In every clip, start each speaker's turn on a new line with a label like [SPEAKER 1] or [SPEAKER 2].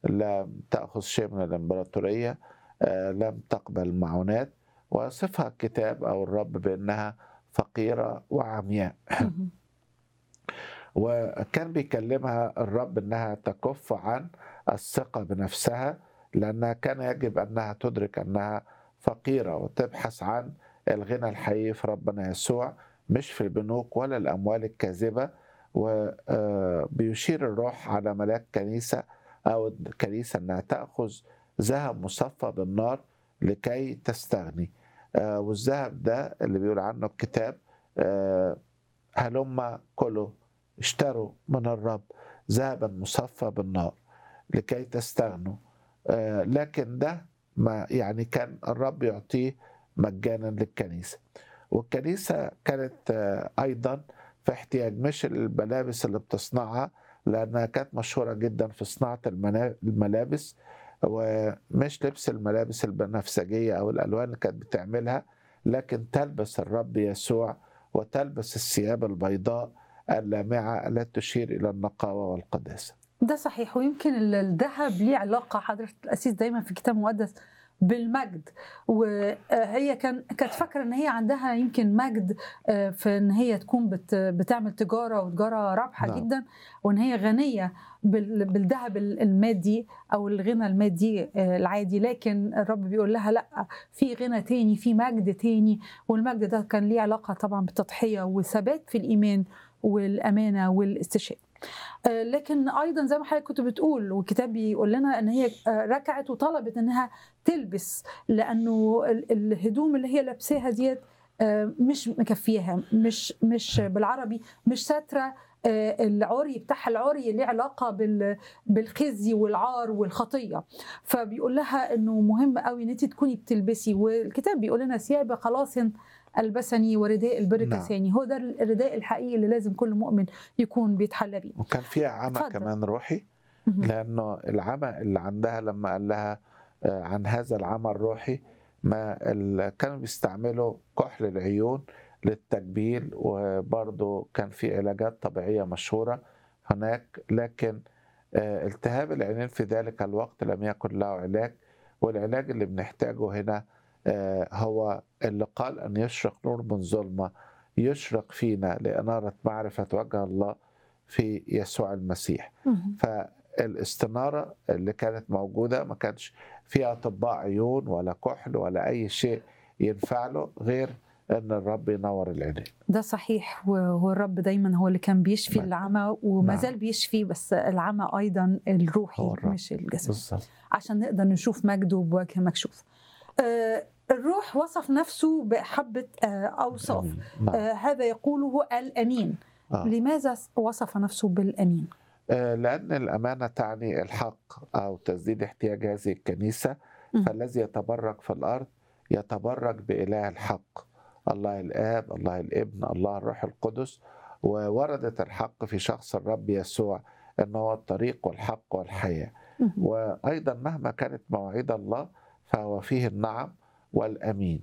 [SPEAKER 1] لم تأخذ شيء من الإمبراطورية آه، لم تقبل معونات وصفها الكتاب أو الرب بأنها فقيرة وعمياء
[SPEAKER 2] مهم.
[SPEAKER 1] وكان بيكلمها الرب انها تكف عن الثقه بنفسها لانها كان يجب انها تدرك انها فقيره وتبحث عن الغنى الحقيقي في ربنا يسوع مش في البنوك ولا الاموال الكاذبه وبيشير الروح على ملاك كنيسه او الكنيسه انها تاخذ ذهب مصفى بالنار لكي تستغني آه، والذهب ده اللي بيقول عنه الكتاب آه، هلم كلوا اشتروا من الرب ذهبا مصفى بالنار لكي تستغنوا آه، لكن ده ما يعني كان الرب يعطيه مجانا للكنيسه والكنيسه كانت آه، ايضا في احتياج مش الملابس اللي بتصنعها لانها كانت مشهوره جدا في صناعه المنا- الملابس ومش لبس الملابس البنفسجيه او الالوان اللي كانت بتعملها لكن تلبس الرب يسوع وتلبس الثياب البيضاء اللامعه التي تشير الى النقاوه والقداسه.
[SPEAKER 2] ده صحيح ويمكن ال- الذهب ليه علاقه حضره الاسيس دايما في الكتاب المقدس بالمجد وهي كان كانت فاكره ان هي عندها يمكن مجد آه، في ان هي تكون بت بتعمل تجاره وتجاره رابحه
[SPEAKER 1] نعم.
[SPEAKER 2] جدا وان هي غنيه بال- بالذهب ال- المادي او الغنى المادي آه، العادي لكن الرب بيقول لها لا في غنى تاني في مجد تاني والمجد ده كان ليه علاقه طبعا بالتضحيه والثبات في الايمان والامانه والاستشهاد آه، لكن ايضا زي ما حضرتك كنت بتقول والكتاب بيقول لنا ان هي آه، ركعت وطلبت انها تلبس لانه ال- الهدوم اللي هي لابساها ديت آه، مش مكفياها مش مش بالعربي مش ساتره آه، العري بتاعها العري ليه علاقه بال- بالخزي والعار والخطيه فبيقول لها انه مهم قوي ان انت تكوني بتلبسي والكتاب بيقول لنا ثياب خلاص البسني ورداء البر
[SPEAKER 1] نعم.
[SPEAKER 2] كساني هو ده الرداء الحقيقي اللي لازم كل مؤمن يكون بيتحلى بيه
[SPEAKER 1] وكان فيها عمى
[SPEAKER 2] اتفضل.
[SPEAKER 1] كمان روحي
[SPEAKER 2] مهم.
[SPEAKER 1] لانه العمى اللي عندها لما قال لها آه، عن هذا العمى الروحي ما ال- كانوا بيستعملوا كحل العيون للتجميل وبرضه كان في علاجات طبيعيه مشهوره هناك لكن آه، التهاب العينين في ذلك الوقت لم يكن له علاج والعلاج اللي بنحتاجه هنا آه، هو اللي قال ان يشرق نور من ظلمه يشرق فينا لاناره معرفه وجه الله في يسوع المسيح
[SPEAKER 2] مهم.
[SPEAKER 1] فالاستنارة اللي كانت موجودة ما كانش فيها أطباء عيون ولا كحل ولا أي شيء ينفع له غير أن الرب ينور العينين
[SPEAKER 2] ده صحيح وهو الرب دايما هو اللي كان بيشفي
[SPEAKER 1] نعم.
[SPEAKER 2] العمى وما
[SPEAKER 1] نعم.
[SPEAKER 2] زال بيشفي بس العمى ايضا الروحي
[SPEAKER 1] هو الرب.
[SPEAKER 2] مش الجسد
[SPEAKER 1] بالظبط
[SPEAKER 2] عشان نقدر نشوف مجده بوجه مكشوف آه، الروح وصف نفسه بحبة آه، أوصاف
[SPEAKER 1] نعم
[SPEAKER 2] آه، هذا يقوله الأمين
[SPEAKER 1] آه.
[SPEAKER 2] لماذا وصف نفسه بالأمين
[SPEAKER 1] آه، لأن الأمانة تعني الحق أو تسديد احتياج هذه الكنيسة
[SPEAKER 2] مم.
[SPEAKER 1] فالذي يتبرك في الأرض يتبرك بإله الحق الله الآب الله الابن الله الروح القدس ووردت الحق في شخص الرب يسوع أنه هو الطريق والحق والحياة
[SPEAKER 2] مهم.
[SPEAKER 1] وأيضا مهما كانت مواعيد الله فهو فيه النعم والأمين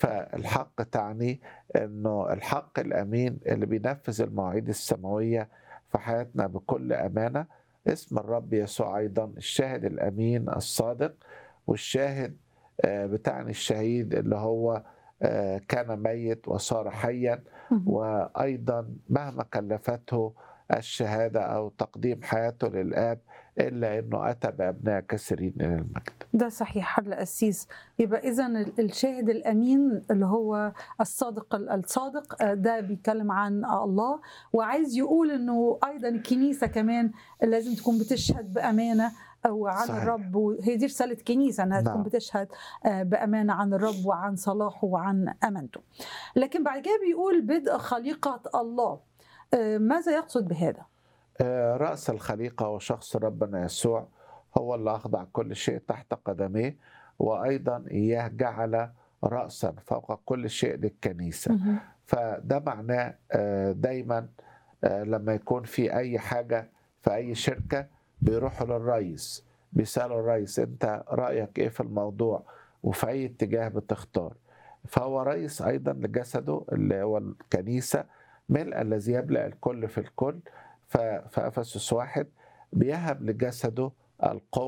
[SPEAKER 1] فالحق تعني أنه الحق الأمين اللي بينفذ المواعيد السماوية في حياتنا بكل أمانة اسم الرب يسوع أيضا الشاهد الأمين الصادق والشاهد آه، بتعني الشهيد اللي هو آه، كان ميت وصار حيا
[SPEAKER 2] مهم.
[SPEAKER 1] وأيضا مهما كلفته الشهادة أو تقديم حياته للآب إلا أنه أتى بأبناء كثيرين إلى المجد
[SPEAKER 2] ده صحيح حل أسيس يبقى إذا الشاهد الأمين اللي هو الصادق الصادق آه، ده بيتكلم عن الله وعايز يقول إنه أيضا الكنيسة كمان لازم تكون بتشهد بأمانة أو عن
[SPEAKER 1] صحيح.
[SPEAKER 2] الرب وهي دي رسالة كنيسة إنها تكون
[SPEAKER 1] نعم.
[SPEAKER 2] بتشهد آه، بأمانة عن الرب وعن صلاحه وعن أمانته لكن بعد كده بيقول بدء خليقة الله آه، ماذا يقصد بهذا؟
[SPEAKER 1] آه، رأس الخليقة وشخص ربنا يسوع هو اللي أخضع كل شيء تحت قدميه وأيضا إياه جعل رأسا فوق كل شيء للكنيسة
[SPEAKER 2] مهم.
[SPEAKER 1] فده معناه آه، دايما آه، لما يكون في أي حاجة في أي شركة بيروحوا للرئيس بيسألوا الرئيس أنت رأيك إيه في الموضوع وفي أي اتجاه بتختار فهو رئيس أيضا لجسده اللي هو الكنيسة ملء الذي يملأ الكل في الكل ف- فأفسس واحد بيهب لجسده القوة